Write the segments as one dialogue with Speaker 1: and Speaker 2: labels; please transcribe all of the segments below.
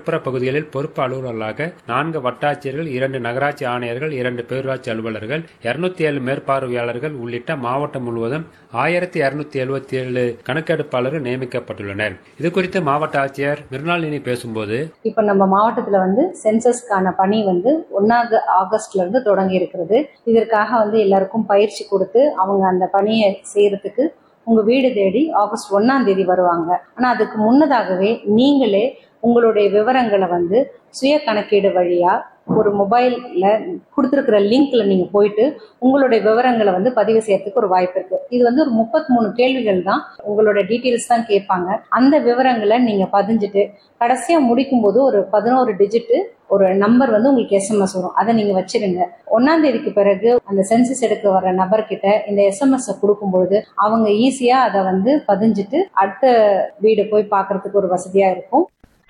Speaker 1: நகர்ப்புற பகுதிகளில் பொறுப்பு அலுவலர்களாக நான்கு வட்டாட்சியர்கள் இரண்டு நகராட்சி ஆணையர்கள் இரண்டு பேரூராட்சி அலுவலர்கள் இருநூத்தி ஏழு மேற்பார்வையாளர்கள் உள்ளிட்ட மாவட்டம் முழுவதும் ஆயிரத்தி இருநூத்தி எழுபத்தி ஏழு கணக்கெடுப்பாளர்கள் நியமிக்கப்பட்டுள்ளனர் இது குறித்து மாவட்ட ஆட்சியர் மிருணாளினி பேசும்போது
Speaker 2: இப்ப நம்ம மாவட்டத்துல வந்து சென்சஸ்க்கான பணி வந்து ஒன்னாவது ஆகஸ்ட்ல இருந்து தொடங்கி இருக்கிறது இதற்காக வந்து எல்லாருக்கும் பயிற்சி கொடுத்து அவங்க அந்த பணியை செய்யறதுக்கு உங்க வீடு தேடி ஆகஸ்ட் ஒன்னாம் தேதி வருவாங்க ஆனா அதுக்கு முன்னதாகவே நீங்களே உங்களுடைய விவரங்களை வந்து சுய கணக்கீடு வழியா ஒரு மொபைல்ல கொடுத்துருக்கிற லிங்க்ல நீங்க போயிட்டு உங்களுடைய விவரங்களை வந்து பதிவு செய்யறதுக்கு ஒரு வாய்ப்பு இருக்கு இது வந்து ஒரு முப்பத்தி மூணு கேள்விகள் தான் உங்களோட டீட்டெயில்ஸ் தான் கேட்பாங்க அந்த விவரங்களை நீங்க பதிஞ்சுட்டு கடைசியா முடிக்கும் போது ஒரு பதினோரு டிஜிட் ஒரு நம்பர் வந்து உங்களுக்கு எஸ்எம்எஸ் வரும் அதை நீங்க வச்சிருங்க ஒன்னாம் தேதிக்கு பிறகு அந்த சென்சஸ் எடுக்க வர நபர்கிட்ட இந்த எஸ்எம்எஸ் கொடுக்கும்பொழுது அவங்க ஈஸியா அதை வந்து பதிஞ்சிட்டு அடுத்த வீடு போய் பார்க்கறதுக்கு ஒரு வசதியா இருக்கும்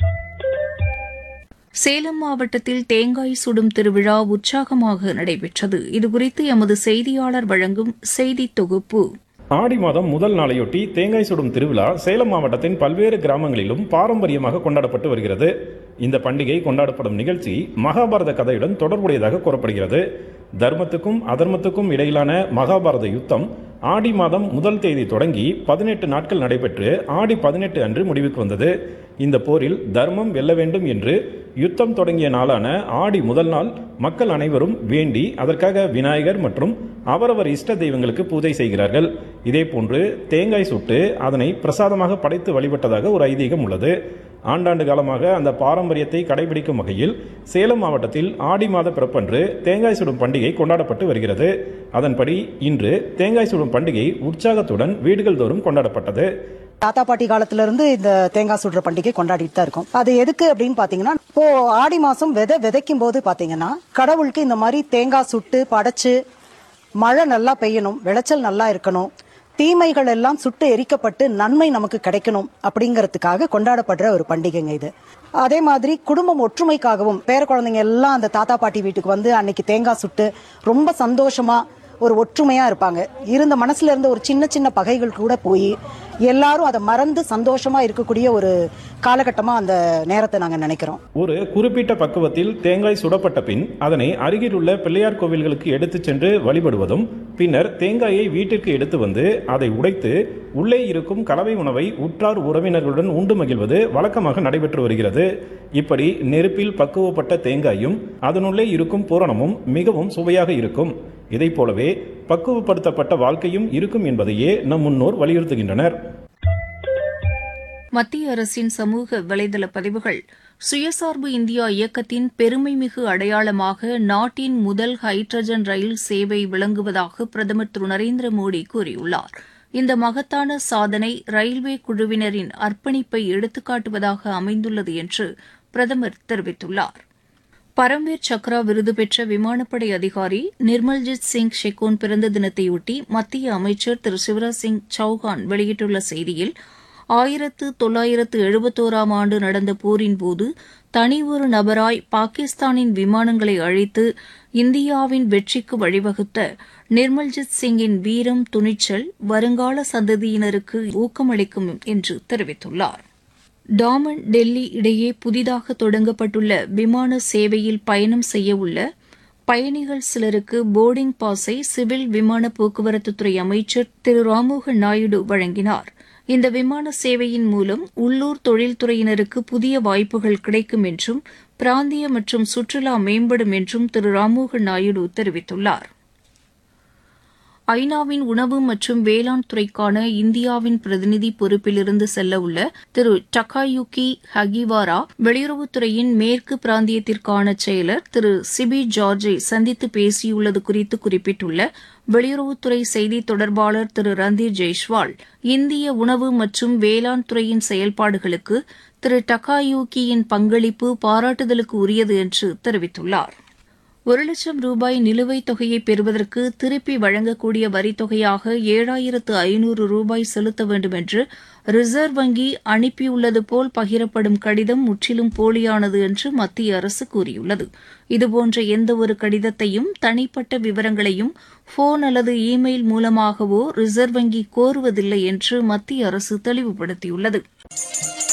Speaker 3: சேலம் மாவட்டத்தில் தேங்காய் சுடும் திருவிழா உற்சாகமாக நடைபெற்றது இதுகுறித்து எமது செய்தியாளர் வழங்கும் செய்தி தொகுப்பு
Speaker 4: ஆடி மாதம் முதல் நாளையொட்டி தேங்காய் சுடும் திருவிழா சேலம் மாவட்டத்தின் பல்வேறு கிராமங்களிலும் பாரம்பரியமாக கொண்டாடப்பட்டு வருகிறது இந்த பண்டிகை கொண்டாடப்படும் நிகழ்ச்சி மகாபாரத கதையுடன் தொடர்புடையதாக கூறப்படுகிறது தர்மத்துக்கும் அதர்மத்துக்கும் இடையிலான மகாபாரத யுத்தம் ஆடி மாதம் முதல் தேதி தொடங்கி பதினெட்டு நாட்கள் நடைபெற்று ஆடி பதினெட்டு அன்று முடிவுக்கு வந்தது இந்த போரில் தர்மம் வெல்ல வேண்டும் என்று யுத்தம் தொடங்கிய நாளான ஆடி முதல் நாள் மக்கள் அனைவரும் வேண்டி அதற்காக விநாயகர் மற்றும் அவரவர் இஷ்ட தெய்வங்களுக்கு பூஜை செய்கிறார்கள் இதேபோன்று தேங்காய் சுட்டு அதனை பிரசாதமாக படைத்து வழிபட்டதாக ஒரு ஐதீகம் உள்ளது ஆண்டாண்டு காலமாக அந்த பாரம்பரியத்தை கடைபிடிக்கும் வகையில் சேலம் மாவட்டத்தில் ஆடி மாத பிறப்பன்று தேங்காய் சுடும் பண்டிகை கொண்டாடப்பட்டு வருகிறது அதன்படி இன்று தேங்காய் சுடும் பண்டிகை உற்சாகத்துடன் வீடுகள் தோறும் கொண்டாடப்பட்டது
Speaker 5: தாத்தா பாட்டி காலத்துல இருந்து இந்த தேங்காய் சுடுற பண்டிகை கொண்டாடிட்டு தான் இருக்கும் அது எதுக்கு அப்படின்னு பாத்தீங்கன்னா இப்போ ஆடி மாசம் விதை விதைக்கும் போது பாத்தீங்கன்னா கடவுளுக்கு இந்த மாதிரி தேங்காய் சுட்டு படைச்சு மழை நல்லா பெய்யணும் விளைச்சல் நல்லா இருக்கணும் தீமைகள் எல்லாம் சுட்டு எரிக்கப்பட்டு நன்மை நமக்கு கிடைக்கணும் அப்படிங்கறதுக்காக கொண்டாடப்படுற ஒரு பண்டிகைங்க இது அதே மாதிரி குடும்பம் ஒற்றுமைக்காகவும் பேர குழந்தைங்க எல்லாம் அந்த தாத்தா பாட்டி வீட்டுக்கு வந்து அன்னைக்கு தேங்காய் சுட்டு ரொம்ப சந்தோஷமா ஒரு ஒற்றுமையா இருப்பாங்க இருந்த மனசுல இருந்த ஒரு சின்ன சின்ன பகைகள் கூட போய் எல்லாரும் அதை மறந்து சந்தோஷமா இருக்கக்கூடிய ஒரு காலகட்டமா அந்த நேரத்தை நாங்க நினைக்கிறோம்
Speaker 4: ஒரு குறிப்பிட்ட பக்குவத்தில் தேங்காய் சுடப்பட்ட பின் அதனை அருகிலுள்ள பிள்ளையார் கோவில்களுக்கு எடுத்துச் சென்று வழிபடுவதும் பின்னர் தேங்காயை வீட்டிற்கு எடுத்து வந்து அதை உடைத்து உள்ளே இருக்கும் கலவை உணவை உற்றார் உறவினர்களுடன் உண்டு மகிழ்வது வழக்கமாக நடைபெற்று வருகிறது இப்படி நெருப்பில் பக்குவப்பட்ட தேங்காயும் அதனுள்ளே இருக்கும் பூரணமும் மிகவும் சுவையாக இருக்கும் இதைப் போலவே பக்குவப்படுத்தப்பட்ட வாழ்க்கையும் இருக்கும் என்பதையே நம் முன்னோர் வலியுறுத்துகின்றனர்
Speaker 3: மத்திய அரசின் சமூக வலைதள பதிவுகள் சுயசார்பு இந்தியா இயக்கத்தின் பெருமைமிகு அடையாளமாக நாட்டின் முதல் ஹைட்ரஜன் ரயில் சேவை விளங்குவதாக பிரதமர் திரு நரேந்திர மோடி கூறியுள்ளார் இந்த மகத்தான சாதனை ரயில்வே குழுவினரின் அர்ப்பணிப்பை எடுத்துக்காட்டுவதாக அமைந்துள்ளது என்று பிரதமர் தெரிவித்துள்ளார் பரம்வீர் சக்ரா விருது பெற்ற விமானப்படை அதிகாரி நிர்மல்ஜித் சிங் ஷெகோன் பிறந்த தினத்தையொட்டி மத்திய அமைச்சர் திரு சிவராஜ் சிங் சௌஹான் வெளியிட்டுள்ள செய்தியில் ஆயிரத்து தொள்ளாயிரத்து எழுபத்தோராம் ஆண்டு நடந்த போரின்போது தனி ஒரு நபராய் பாகிஸ்தானின் விமானங்களை அழித்து இந்தியாவின் வெற்றிக்கு வழிவகுத்த நிர்மல்ஜித் சிங்கின் வீரம் துணிச்சல் வருங்கால சந்ததியினருக்கு ஊக்கமளிக்கும் என்று தெரிவித்துள்ளார் டாமன் டெல்லி இடையே புதிதாக தொடங்கப்பட்டுள்ள விமான சேவையில் பயணம் செய்யவுள்ள பயணிகள் சிலருக்கு போர்டிங் பாஸை சிவில் விமான போக்குவரத்துத்துறை அமைச்சர் திரு ராம்மோகன் நாயுடு வழங்கினார் இந்த விமான சேவையின் மூலம் உள்ளூர் தொழில்துறையினருக்கு புதிய வாய்ப்புகள் கிடைக்கும் என்றும் பிராந்திய மற்றும் சுற்றுலா மேம்படும் என்றும் திரு ராம்மோகன் நாயுடு தெரிவித்துள்ளார் ஐநாவின் உணவு மற்றும் வேளாண் துறைக்கான இந்தியாவின் பிரதிநிதி பொறுப்பிலிருந்து செல்ல உள்ள திரு டக்காயுகி ஹகிவாரா வெளியுறவுத்துறையின் மேற்கு பிராந்தியத்திற்கான செயலர் திரு சிபி ஜார்ஜை சந்தித்து பேசியுள்ளது குறித்து குறிப்பிட்டுள்ள வெளியுறவுத்துறை செய்தி தொடர்பாளர் திரு ரந்தீர் ஜெய்ஷ்வால் இந்திய உணவு மற்றும் வேளாண் துறையின் செயல்பாடுகளுக்கு திரு டக்காயூகியின் பங்களிப்பு பாராட்டுதலுக்கு உரியது என்று தெரிவித்துள்ளார் ஒரு லட்சம் ரூபாய் நிலுவைத் தொகையை பெறுவதற்கு திருப்பி வழங்கக்கூடிய வரித்தொகையாக ஏழாயிரத்து ஐநூறு ரூபாய் செலுத்த வேண்டும் என்று ரிசர்வ் வங்கி அனுப்பியுள்ளது போல் பகிரப்படும் கடிதம் முற்றிலும் போலியானது என்று மத்திய அரசு கூறியுள்ளது இதுபோன்ற எந்தவொரு கடிதத்தையும் தனிப்பட்ட விவரங்களையும் போன் அல்லது இமெயில் மூலமாகவோ ரிசர்வ் வங்கி கோருவதில்லை என்று மத்திய அரசு தெளிவுபடுத்தியுள்ளது